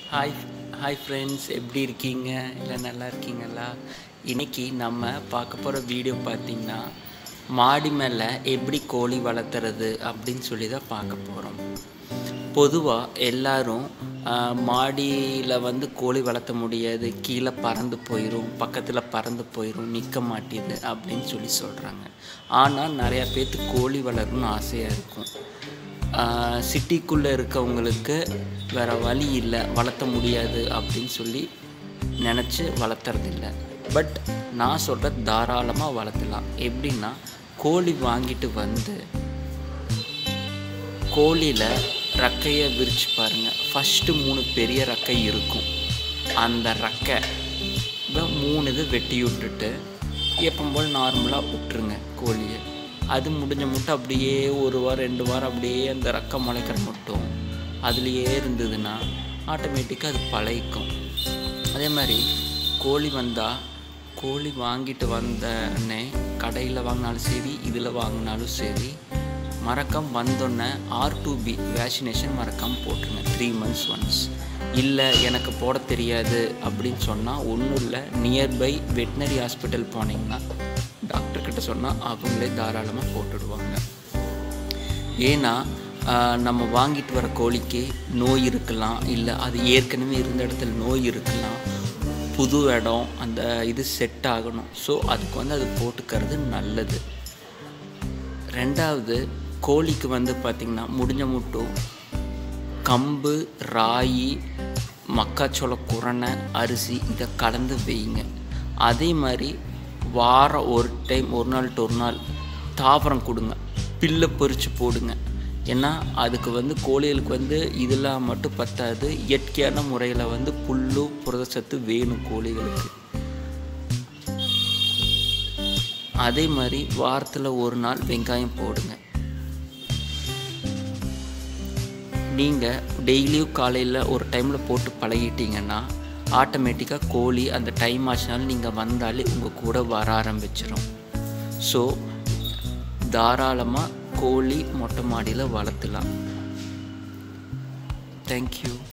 hi hi friends எப்படி இருக்கீங்க இல்லை நல்லா இருக்கீங்களா இன்னைக்கு நம்ம பார்க்க போகிற வீடியோ பார்த்தீங்கன்னா மாடி மேலே எப்படி கோழி வளர்த்துறது அப்படின்னு சொல்லி தான் பார்க்க போகிறோம் பொதுவாக எல்லாரும் மாடியில் வந்து கோழி வளர்த்த முடியாது கீழே பறந்து போயிடும் பக்கத்தில் பறந்து போயிடும் நிற்க மாட்டேது அப்படின்னு சொல்லி சொல்கிறாங்க ஆனால் நிறையா பேர்த்துக்கு கோழி வளரணும்னு ஆசையாக இருக்கும் சிட்டிக்குள்ளே இருக்கவங்களுக்கு வேறு வழி இல்லை வளர்த்த முடியாது அப்படின்னு சொல்லி நினச்சி வளர்த்துறதில்ல பட் நான் சொல்கிறது தாராளமாக வளர்த்தலாம் எப்படின்னா கோழி வாங்கிட்டு வந்து கோழியில் ரெக்கையை விரித்து பாருங்கள் ஃபஸ்ட்டு மூணு பெரிய ரெக்கை இருக்கும் அந்த ரெக்கை மூணு இது வெட்டி விட்டுட்டு எப்போ போல் நார்மலாக விட்டுருங்க கோழியை அது முடிஞ்ச மட்டும் அப்படியே ஒரு வாரம் ரெண்டு வாரம் அப்படியே அந்த ரெக்கை முளைக்கிற மட்டும் அதுலேயே இருந்ததுன்னா ஆட்டோமேட்டிக்காக அது பழகிக்கும் அதே மாதிரி கோழி வந்தால் கோழி வாங்கிட்டு வந்தோடனே கடையில் வாங்கினாலும் சரி இதில் வாங்கினாலும் சரி மறக்காம வந்தோடனே ஆர் டூ பி வேக்சினேஷன் மறக்காமல் போட்டுருங்க த்ரீ மந்த்ஸ் ஒன்ஸ் இல்லை எனக்கு போட தெரியாது அப்படின்னு சொன்னால் ஒன்றும் இல்லை நியர்பை வெட்டினரி ஹாஸ்பிட்டல் போனீங்கன்னா டாக்டர்கிட்ட சொன்னால் அவங்களே தாராளமாக போட்டுடுவாங்க ஏன்னா நம்ம வாங்கிட்டு வர கோழிக்கு நோய் இருக்கலாம் இல்லை அது ஏற்கனவே இருந்த இடத்துல நோய் இருக்கலாம் புது இடம் அந்த இது செட் ஆகணும் ஸோ அதுக்கு வந்து அது போட்டுக்கிறது நல்லது ரெண்டாவது கோழிக்கு வந்து பார்த்திங்கன்னா முடிஞ்ச மட்டும் கம்பு ராகி மக்காச்சோள குரணை அரிசி இதை கலந்து வைங்க அதே மாதிரி வாரம் ஒரு டைம் ஒரு நாள் டு ஒரு நாள் தாவரம் கொடுங்க பில்லை பொறிச்சு போடுங்க ஏன்னா அதுக்கு வந்து கோழிகளுக்கு வந்து இதெல்லாம் மட்டும் பத்தாது இயற்கையான முறையில் வந்து புல்லு புரதச்சத்து வேணும் கோழிகளுக்கு அதே மாதிரி வாரத்தில் ஒரு நாள் வெங்காயம் போடுங்க நீங்கள் டெய்லியும் காலையில் ஒரு டைமில் போட்டு பழகிட்டீங்கன்னா ஆட்டோமேட்டிக்காக கோழி அந்த டைம் ஆச்சுனாலும் நீங்கள் வந்தாலே உங்கள் கூட வர ஆரம்பிச்சிடும் ஸோ தாராளமாக கோழி மொட்டை மாடியில் வளர்த்துலாம் தேங்க்யூ